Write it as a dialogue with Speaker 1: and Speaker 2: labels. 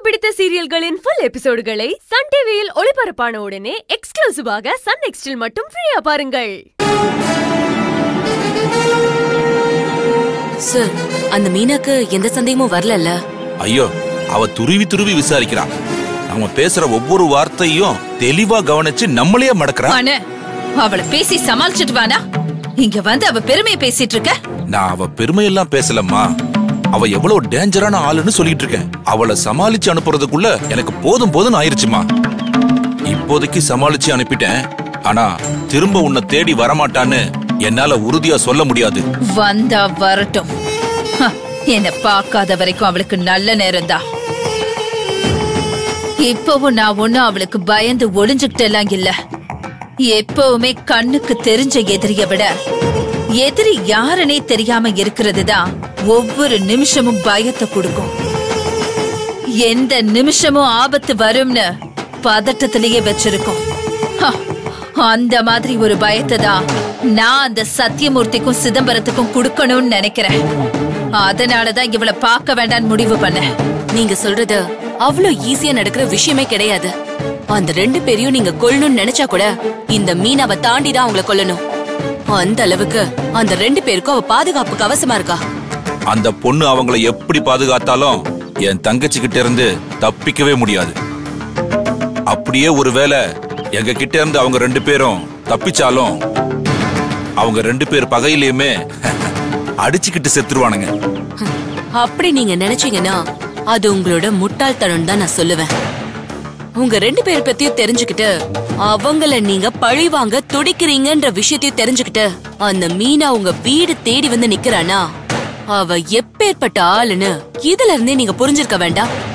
Speaker 1: பிடித்த சீரியல்களின் full எபிசோடுகளை Sun டிவியில் ஒளிபரப்பான உடனே எக்ஸ்க்ளூசிவாக சன் நெக்ஸ்டில் மட்டும் ஃப்ரீயா பாருங்கள்
Speaker 2: சார் அந்த மீனாக்கு எந்த சந்தேகமும் வரலல்ல
Speaker 3: ஐயோ அவ துருவி துருவி விசாரிக்கிறா நம்ம பேசுற ஒவ்வொரு வார்த்தையும் தெளிவா கவனிச்சு நம்மளையே மடக்குறா
Speaker 4: அண்ணே அவளை பேசி சமாளிச்சிட்டு வானா இங்க வந்து அவ பெருமையை பேசிட்டு இருக்க
Speaker 3: நான் அவ பெருமையெல்லாம் பேசலம்மா அவ எவ்வளவு டேஞ்சரான ஆளுன்னு சொல்லிட்டு இருக்கேன் அவளை சமாளிச்சு அனுப்புறதுக்குள்ள எனக்கு போதும் போதும் ஆயிருச்சுமா இப்போதைக்கு சமாளிச்சு அனுப்பிட்டேன் ஆனா திரும்ப உன்னை தேடி வரமாட்டான்னு என்னால உறுதியா சொல்ல முடியாது
Speaker 4: வந்தா வரட்டும் ஹ, என்ன பார்க்காத வரைக்கும் அவளுக்கு நல்ல நேரம்தான் இப்பவும் நான் ஒண்ணும் அவளுக்கு பயந்து ஒளிஞ்சுக்கிட்டு எல்லாம் இல்ல எப்பவுமே கண்ணுக்கு தெரிஞ்ச எதிரிய விட எதிரி யாருனே தெரியாம இருக்கிறது தான் ஒவ்வொரு நிமிஷமும் பயத்தை கொடுக்கும் எந்த நிமிஷமும் ஆபத்து வரும்னு பதட்டத்திலேயே வச்சிருக்கோம் ஹ, அந்த மாதிரி ஒரு பயத்தை தான் நான் அந்த சத்தியமூர்த்திக்கும் சிதம்பரத்துக்கும் கொடுக்கணும்னு நினைக்கிறேன் அதனாலதான் இவளை பார்க்க வேண்டாம்னு முடிவு பண்ணேன்
Speaker 2: நீங்க சொல்றது அவ்ளோ ஈஸியா நடக்கிற விஷயமே கிடையாது அந்த ரெண்டு பேரையும் நீங்க கொல்லணும்னு நினைச்சா கூட இந்த மீனாவை தாண்டி தான் அவங்கள கொல்லணும் அந்த அளவுக்கு அந்த ரெண்டு பேருக்கும் அவ பாதுகாப்புக்கு அவசியமா இருக்கா
Speaker 3: அந்த பொண்ணு அவங்கள எப்படி பாதுகாத்தாலும் என் தங்கச்சி கிட்ட இருந்து தப்பிக்கவே முடியாது அப்படியே ஒருவேளை எங்க கிட்ட இருந்து அவங்க ரெண்டு பேரும் தப்பிச்சாலும் அவங்க ரெண்டு பேர் பகையிலயுமே அடிச்சுக்கிட்டு செத்துருவானுங்க
Speaker 2: அப்படி நீங்க நினைச்சீங்கன்னா அது உங்களோட முட்டாள்தனம் தான் நான் சொல்லுவேன் உங்க ரெண்டு பேர் பத்தியும் தெரிஞ்சுக்கிட்டு அவங்கள நீங்க பழிவாங்க துடிக்கிறீங்கன்ற விஷயத்தையும் தெரிஞ்சுக்கிட்டு அந்த மீனா உங்க வீடு தேடி வந்து நிக்கிறானா அவ எப்பேற்பட்ட ஆளுன்னு இதுல இருந்தே நீங்க புரிஞ்சிருக்க வேண்டாம்